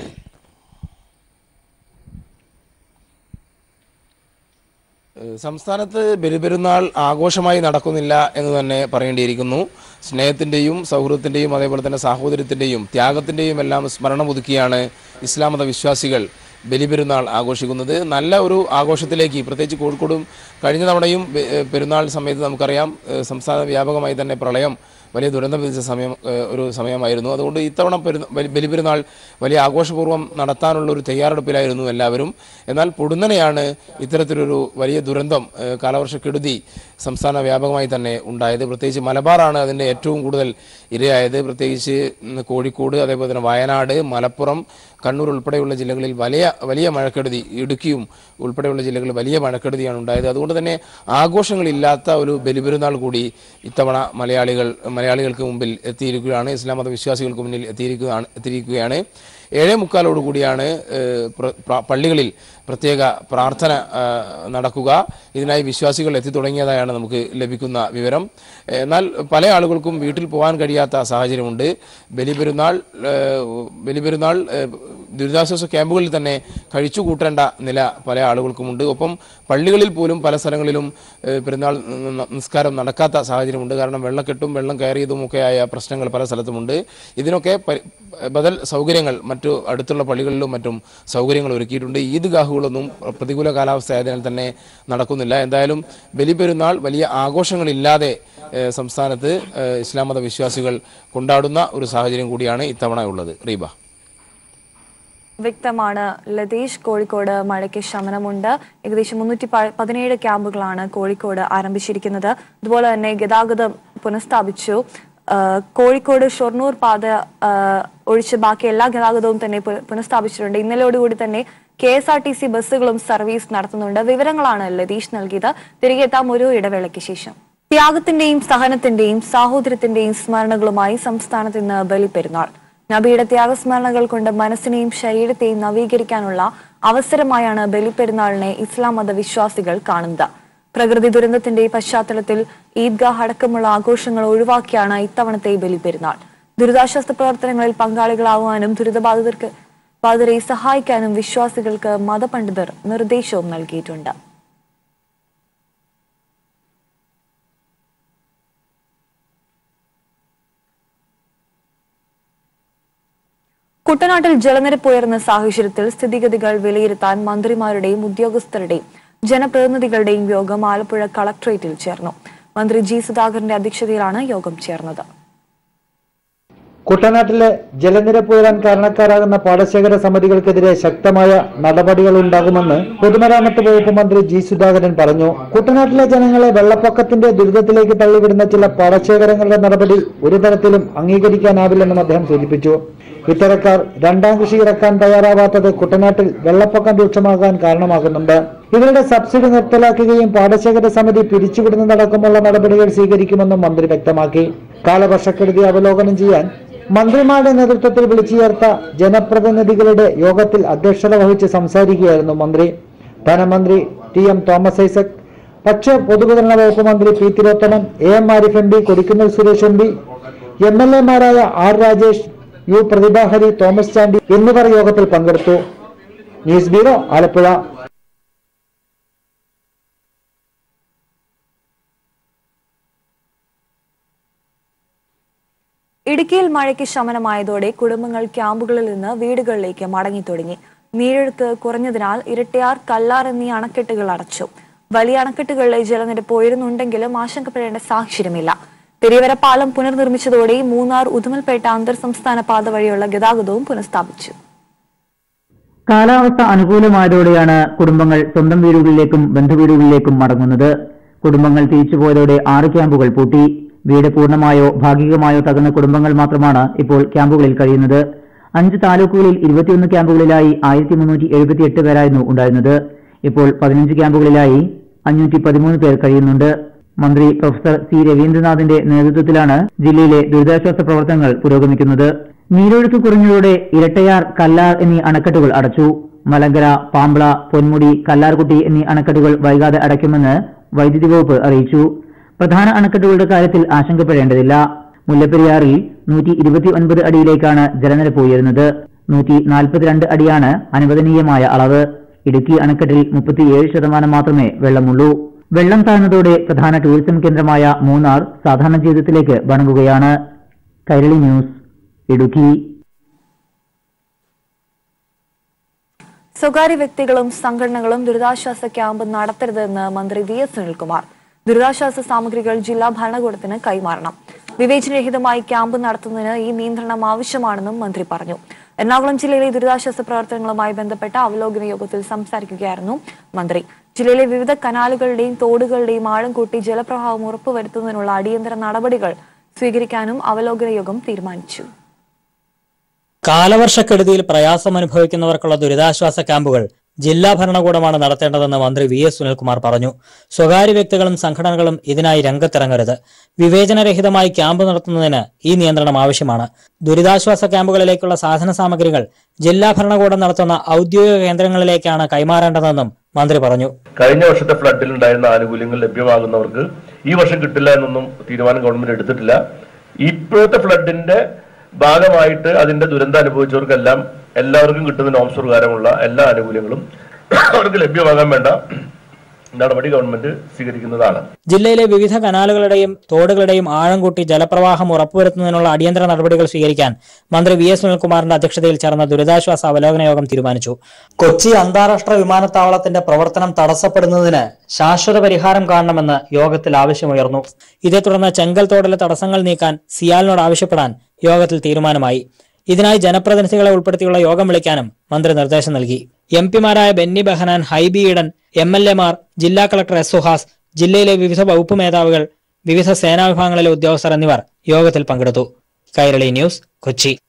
Speaker 4: ഏഹ് സംസ്ഥാനത്ത് ബലിപെരുന്നാൾ ആഘോഷമായി നടക്കുന്നില്ല എന്ന് തന്നെ പറയേണ്ടിയിരിക്കുന്നു സ്നേഹത്തിന്റെയും സൗഹൃദത്തിന്റെയും അതേപോലെ തന്നെ സാഹോദര്യത്തിന്റെയും ത്യാഗത്തിന്റെയും എല്ലാം സ്മരണ പുതുക്കിയാണ് ഇസ്ലാം മത വിശ്വാസികൾ ബലിപെരുന്നാൾ ആഘോഷിക്കുന്നത് നല്ല ഒരു ആഘോഷത്തിലേക്ക് പ്രത്യേകിച്ച് കോഴിക്കോടും കഴിഞ്ഞ തവണയും ബെ- ഏഹ് പെരുന്നാൾ സമയത്ത് നമുക്കറിയാം ഏഹ് സംസ്ഥാന വ്യാപകമായി തന്നെ പ്രളയം വലിയ ദുരന്തം വിധിച്ച സമയം ഏഹ് ഒരു സമയമായിരുന്നു അതുകൊണ്ട് ഇത്തവണ പെരുന്ന ബലി- ബലിപെരുന്നാൾ വലിയ ആഘോഷപൂർവ്വം നടത്താനുള്ള ഒരു തയ്യാറെടുപ്പിലായിരുന്നു എല്ലാവരും എന്നാൽ പൊടുന്നനെയാണ് ഇത്തരത്തിലൊരു വലിയ ദുരന്തം ഏഹ് കാലവർഷക്കെടുതി സംസ്ഥാന വ്യാപകമായി തന്നെ ഉണ്ടായത് പ്രത്യേകിച്ച് മലബാറാണ് അതിൻ്റെ ഏറ്റവും കൂടുതൽ ഇരയായത് പ്രത്യേകിച്ച് ഉം, കോഴിക്കോട് അതേപോലെ തന്നെ വയനാട് മലപ്പുറം കണ്ണൂർ ഉൾപ്പെടെയുള്ള ജില്ലകളിൽ വലിയ വലിയ മഴക്കെടുതി ഇടുക്കിയും ഉൾപ്പെടെയുള്ള ജില്ലകളിൽ വലിയ മഴക്കെടുതിയാണ് ഉണ്ടായത് അതുകൊണ്ട് തന്നെ ആഘോഷങ്ങളില്ലാത്ത ഒരു ബലിപെരുന്നാൾ കൂടി ഇത്തവണ മലയാളികൾ മലയാളികൾക്ക് മുമ്പിൽ എത്തിയിരിക്കുകയാണ് ഇസ്ലാം മത വിശ്വാസികൾക്ക് മുന്നിൽ എത്തിയിരിക്കുകയാണ് എത്തിയിരിക്കുകയാണ് ഏഴേ മുക്കാലോട് കൂടിയാണ് ഏഹ്, പ്ര- പ്ര- പള്ളികളിൽ പ്രത്യേക പ്രാർത്ഥന ആ, നടക്കുക ഇതിനായി വിശ്വാസികൾ എത്തിത്തുടങ്ങിയതായാണ് നമുക്ക് ലഭിക്കുന്ന വിവരം എന്നാൽ പല ആളുകൾക്കും വീട്ടിൽ പോകാൻ കഴിയാത്ത സാഹചര്യമുണ്ട് ബലിപെരുന്നാൾ ഏഹ്, ബലിപെരുന്നാൾ ഏഹ്, ദുരിതാശ്വാസ ക്യാമ്പുകളിൽ തന്നെ കഴിച്ചു കൂട്ടേണ്ട നില പല ആളുകൾക്കുമുണ്ട് ഒപ്പം പള്ളികളിൽ പോലും പല സ്ഥലങ്ങളിലും ഏഹ്, പെരുന്നാൾ ന- നിസ്കാരം നടക്കാത്ത സാഹചര്യമുണ്ട് കാരണം വെള്ളക്കെട്ടും വെള്ളം കയറിയതുമൊക്കെയായ പ്രശ്നങ്ങൾ പല സ്ഥലത്തുമുണ്ട് ഇതിനൊക്കെ പരി- ബദൽ സൗകര്യങ്ങൾ മറ്റു അടുത്തുള്ള പള്ളികളിലും മറ്റും സൗകര്യങ്ങൾ ഒരുക്കിയിട്ടുണ്ട് ഈദ്ഗാഹുകളൊന്നും പ്രതികൂല കാലാവസ്ഥ ആയതിനാൽ തന്നെ നടക്കുന്നില്ല എന്തായാലും ബലിപെരുന്നാൾ വലിയ ആഘോഷങ്ങളില്ലാതെ ഏഹ്, സംസ്ഥാനത്ത് ഏഹ്, ഇസ്ലാം മത വിശ്വാസികൾ കൊണ്ടാടുന്ന ഒരു സാഹചര്യം കൂടിയാണ് ഇത്തവണ ഉള്ളത് റീബ
Speaker 1: വ്യക്തമാണ് ലതീഷ് കോഴിക്കോട് മഴയ്ക്ക് ശമനമുണ്ട് ഏകദേശം മുന്നൂറ്റി പതിനേഴ് ക്യാമ്പുകളാണ് കോഴിക്കോട് ആരംഭിച്ചിരിക്കുന്നത് അതുപോലെ തന്നെ ഗതാഗതം പുനഃസ്ഥാപിച്ചു ആ, കോഴിക്കോട് ഷൊർണൂർ പാത ആ, ഒഴിച്ച് ബാക്കി എല്ലാ ഗതാഗതവും തന്നെ പു- പുനഃസ്ഥാപിച്ചിട്ടുണ്ട് ഇന്നലെയോടുകൂടി തന്നെ K S R T C ബസ്സുകളും സർവീസ് നടത്തുന്നുണ്ട് വിവരങ്ങളാണ് ലതീഷ് നൽകിയത് തിരികെ എത്താം ഒരു ഇടവേളയ്ക്ക് ശേഷം ത്യാഗത്തിന്റെയും സഹനത്തിന്റെയും സാഹോദര്യത്തിന്റെയും സ്മരണകളുമായി സംസ്ഥാനത്ത് ഇന്ന് ബലിപ്പെരുന്നാൾ നബിയുടെ ത്യാഗസ്മരണകൾ കൊണ്ട് മനസ്സിനെയും ശരീരത്തെയും നവീകരിക്കാനുള്ള അവസരമായാണ് ബലിപ്പെരുന്നാളിനെ ഇസ്ലാം മത വിശ്വാസികൾ കാണുന്നത് പ്രകൃതി ദുരന്തത്തിന്റെ പശ്ചാത്തലത്തിൽ ഈദ്ഗാഹ് അടക്കമുള്ള ആഘോഷങ്ങൾ ഒഴിവാക്കിയാണ് ഇത്തവണത്തെ ബലിപ്പെരുന്നാൾ ദുരിതാശ്വാസ പ്രവർത്തനങ്ങളിൽ പങ്കാളികളാവാനും ദുരിതബാധിതർക്ക് ബാധിതരെ സഹായിക്കാനും വിശ്വാസികൾക്ക് മതപണ്ഡിതർ നിർദ്ദേശവും നൽകിയിട്ടുണ്ട് കുട്ടനാട്ടിൽ ജലനിരപ്പ് ഉയർന്ന സാഹചര്യത്തിൽ സ്ഥിതിഗതികൾ വിലയിരുത്താൻ മന്ത്രിമാരുടെയും ഉദ്യോഗസ്ഥരുടെയും ജനപ്രതിനിധികളുടെയും യോഗം ആലപ്പുഴ കളക്ടറേറ്റിൽ ചേർന്നു മന്ത്രി ജി സുധാകരന്റെ അധ്യക്ഷതയിലാണ് യോഗം ചേർന്നത്
Speaker 5: കുട്ടനാട്ടിലെ ജലനിരപ്പ് ഉയരാൻ കാരണക്കാരാകുന്ന പാടശേഖര സമിതികൾക്കെതിരെ ശക്തമായ നടപടികൾ ഉണ്ടാകുമെന്ന് പൊതുമരാമത്ത് വകുപ്പ് മന്ത്രി ജി സുധാകരൻ പറഞ്ഞു കുട്ടനാട്ടിലെ ജനങ്ങളെ വെള്ളപ്പൊക്കത്തിന്റെ ദുരിതത്തിലേക്ക് തള്ളിവിടുന്ന ചില പാടശേഖരങ്ങളുടെ നടപടി ഒരു തരത്തിലും അംഗീകരിക്കാനാവില്ലെന്നും അദ്ദേഹം സൂചിപ്പിച്ചു ഇത്തരക്കാർ രണ്ടാം കൃഷി ഇറക്കാൻ തയ്യാറാവാത്തത് കുട്ടനാട്ടിൽ വെള്ളപ്പൊക്കം രൂക്ഷമാകാൻ കാരണമാകുന്നുണ്ട് ഇവരുടെ സബ്സിഡി നിർത്തലാക്കുകയും പാടശേഖര സമിതി പിരിച്ചുവിടുന്നതടക്കമുള്ള നടപടികൾ സ്വീകരിക്കുമെന്നും മന്ത്രി വ്യക്തമാക്കി കാലവർഷക്കെടുതി അവലോകനം ചെയ്യാൻ മന്ത്രിമാരുടെ നേതൃത്വത്തിൽ വിളിച്ചു ചേർത്ത ജനപ്രതിനിധികളുടെ യോഗത്തിൽ അധ്യക്ഷത വഹിച്ച് സംസാരിക്കുകയായിരുന്നു മന്ത്രി ധനമന്ത്രി ടി എം തോമസ് ഐസക് ഭക്ഷ്യ പൊതുവിതരണ വകുപ്പ് മന്ത്രി P Thilothaman A M Arif M P Kodikunnil Suresh M P M L എമാരായ ആർ രാജേഷ് യു പ്രതിഭാഹരി തോമസ് ചാണ്ടി എന്നിവർ യോഗത്തിൽ പങ്കെടുത്തു ന്യൂസ് ബ്യൂറോ ആലപ്പുഴ
Speaker 1: ഇടുക്കിയിൽ മഴയ്ക്ക് ശമനമായതോടെ കുടുംബങ്ങൾ ക്യാമ്പുകളിൽ നിന്ന് വീടുകളിലേക്ക് മടങ്ങി തുടങ്ങി നീരെഴുത്ത് കുറഞ്ഞതിനാൽ ഇരട്ടയാർ കല്ലാർ എന്നീ അണക്കെട്ടുകൾ അടച്ചു വലിയ അണക്കെട്ടുകളിലെ ജലനിരപ്പ് ഉയരുന്നുണ്ടെങ്കിലും ആശങ്കപ്പെടേണ്ട സാഹചര്യമില്ല പെരിയവര പാലം പുനർനിർമ്മിച്ചതോടെ മൂന്നാർ ഉദുമൽപേട്ട അന്തർ സംസ്ഥാന പാത വഴിയുള്ള ഗതാഗതവും പുനഃസ്ഥാപിച്ചു
Speaker 6: കാലാവസ്ഥ അനുകൂലമായതോടെയാണ് കുടുംബങ്ങൾ സ്വന്തം വീടുകളിലേക്കും ബന്ധുവീടുകളിലേക്കും മടങ്ങുന്നത് കുടുംബങ്ങൾ തിരിച്ചുപോയതോടെ ആറ് ക്യാമ്പുകൾ പൂട്ടി വീട് പൂർണ്ണമായോ ഭാഗികമായോ തകർന്ന കുടുംബങ്ങൾ മാത്രമാണ് ഇപ്പോൾ ക്യാമ്പുകളിൽ കഴിയുന്നത് അഞ്ച് താലൂക്കുകളിൽ ഇരുപത്തിയൊന്ന് ക്യാമ്പുകളിലായി ആയിരത്തി മുന്നൂറ്റി എഴുപത്തിയെട്ട് പേരായിരുന്നു ഉണ്ടായിരുന്നത് ഇപ്പോൾ പതിനഞ്ച് ക്യാമ്പുകളിലായി അഞ്ഞൂറ്റി പതിമൂന്ന് പേർ കഴിയുന്നുണ്ട് മന്ത്രി പ്രൊഫസർ സി രവീന്ദ്രനാഥിന്റെ നേതൃത്വത്തിലാണ് ജില്ലയിലെ ദുരിതാശ്വാസ പ്രവർത്തനങ്ങൾ പുരോഗമിക്കുന്നത് നീരൊഴുക്ക് കുറഞ്ഞതോടെ ഇരട്ടയാർ കല്ലാർ എന്നീ അണക്കെട്ടുകൾ അടച്ചു മലങ്കര പാമ്പള പൊന്മുടി കല്ലാർകുട്ടി എന്നീ അണക്കെട്ടുകൾ വൈകാതെ അടയ്ക്കുമെന്ന് വൈദ്യുതി വകുപ്പ് അറിയിച്ചു പ്രധാന അണക്കെട്ടുകളുടെ കാര്യത്തിൽ ആശങ്കപ്പെടേണ്ടതില്ല മുല്ലപ്പെരിയാറിൽ നൂറ്റി ഇരുപത്തി ഒൻപത് അടിയിലേക്കാണ് ജലനിരപ്പ് ഉയരുന്നത് നൂറ്റി നാൽപ്പത്തിരണ്ട് അടിയാണ് അനുവദനീയമായ അളവ് ഇടുക്കി അണക്കെട്ടിൽ മുപ്പത്തിയേഴ് ശതമാനം മാത്രമേ വെള്ളമുള്ളൂ വെള്ളം താഴ്ന്നതോടെ പ്രധാന ടൂറിസം കേന്ദ്രമായ മൂന്നാർ സാധാരണ ജീവിതത്തിലേക്ക് വണങ്ങുകയാണ് കൈരളി ന്യൂസ് ഇടുക്കി
Speaker 1: സ്വകാര്യ വ്യക്തികളും സംഘടനകളും ദുരിതാശ്വാസ ക്യാമ്പ് നടത്തരുതെന്ന് മന്ത്രി വി എസ് സുനിൽകുമാർ ദുരിതാശ്വാസ സാമഗ്രികൾ ജില്ലാ ഭരണകൂടത്തിന് കൈമാറണം വിവേചനരഹിതമായി ക്യാമ്പ് നടത്തുന്നതിന് ഈ നിയന്ത്രണം ആവശ്യമാണെന്നും മന്ത്രി പറഞ്ഞു എറണാകുളം ജില്ലയിലെ ദുരിതാശ്വാസ പ്രവർത്തനങ്ങളുമായി ബന്ധപ്പെട്ട അവലോകന യോഗത്തിൽ സംസാരിക്കുകയായിരുന്നു മന്ത്രി ജില്ലയിലെ വിവിധ കനാലുകളുടെയും തോടുകളുടെയും ആഴം കൂട്ടി ജലപ്രവാഹം ഉറപ്പുവരുത്തുന്നതിനുള്ള അടിയന്തര നടപടികൾ സ്വീകരിക്കാനും അവലോകന യോഗം തീരുമാനിച്ചു
Speaker 7: കാലവർഷക്കെടുതിയിൽ പ്രയാസം അനുഭവിക്കുന്നവർക്കുള്ള ദുരിതാശ്വാസ ക്യാമ്പുകൾ ജില്ലാ ഭരണകൂടമാണ് നടത്തേണ്ടതെന്ന് മന്ത്രി വി എസ് സുനിൽകുമാർ പറഞ്ഞു സ്വകാര്യ വ്യക്തികളും സംഘടനകളും ഇതിനായി രംഗത്തിറങ്ങരുത് വിവേചനരഹിതമായി ക്യാമ്പ് നടത്തുന്നതിന് ഈ നിയന്ത്രണം ആവശ്യമാണ് ദുരിതാശ്വാസ ക്യാമ്പുകളിലേക്കുള്ള സാധന സാമഗ്രികൾ ജില്ലാ ഭരണകൂടം നടത്തുന്ന ഔദ്യോഗിക കേന്ദ്രങ്ങളിലേക്കാണ് കൈമാറേണ്ടതെന്നും മന്ത്രി പറഞ്ഞു
Speaker 8: കഴിഞ്ഞ വർഷത്തെ ഫ്ലഡിൽ ഉണ്ടായിരുന്ന ആനുകൂല്യങ്ങൾ ലഭ്യമാകുന്നവർക്ക് ഈ വർഷം കിട്ടില്ല എന്നൊന്നും തീരുമാനം ഗവൺമെന്റ് എടുത്തിട്ടില്ല ഇപ്പോഴത്തെ ഫ്ലഡിന്റെ ഭാഗമായിട്ട് അതിന്റെ ദുരന്തം അനുഭവിച്ചവർക്കെല്ലാം എല്ലാവർക്കും കിട്ടുന്ന നോംസ് പ്രകാരമുള്ള എല്ലാ ആനുകൂല്യങ്ങളും അവർക്ക് ലഭ്യമാകാൻ വേണ്ട നടപടി ഗവൺമെന്റ് സ്വീകരിക്കുന്നതാണ്
Speaker 7: ജില്ലയിലെ വിവിധ കനാലുകളുടെയും തോടുകളുടെയും ആഴം കൂട്ടി ജലപ്രവാഹം ഉറപ്പുവരുത്തുന്നതിനുള്ള അടിയന്തര നടപടികൾ സ്വീകരിക്കാൻ മന്ത്രി വി എസ് സുനിൽകുമാറിന്റെ അധ്യക്ഷതയിൽ ചേർന്ന ദുരിതാശ്വാസ അവലോകന യോഗം തീരുമാനിച്ചു കൊച്ചി അന്താരാഷ്ട്ര വിമാനത്താവളത്തിന്റെ പ്രവർത്തനം തടസ്സപ്പെടുന്നതിന് ശാശ്വത പരിഹാരം കാണണമെന്ന് യോഗത്തിൽ ആവശ്യമുയർന്നു ഇതേ തുടർന്ന് ചെങ്കൽ തോടിലെ തടസ്സങ്ങൾ നീക്കാൻ സിയാലിനോട് ആവശ്യപ്പെടാൻ യോഗത്തിൽ തീരുമാനമായി ഇതിനായി ജനപ്രതിനിധികളെ ഉൾപ്പെടുത്തിയുള്ള യോഗം വിളിക്കാനും മന്ത്രി നിർദ്ദേശം നൽകി എം പിമാരായ ബെന്നി ബെഹനാൻ ഹൈബി ഈഡൻ എം എൽ എമാർ ജില്ലാ കളക്ടർ എസ് സുഹാസ് ജില്ലയിലെ വിവിധ വകുപ്പ് മേധാവികൾ വിവിധ സേനാവിഭാഗങ്ങളിലെ ഉദ്യോഗസ്ഥർ എന്നിവർ യോഗത്തിൽ പങ്കെടുത്തു കൈരളി ന്യൂസ് കൊച്ചി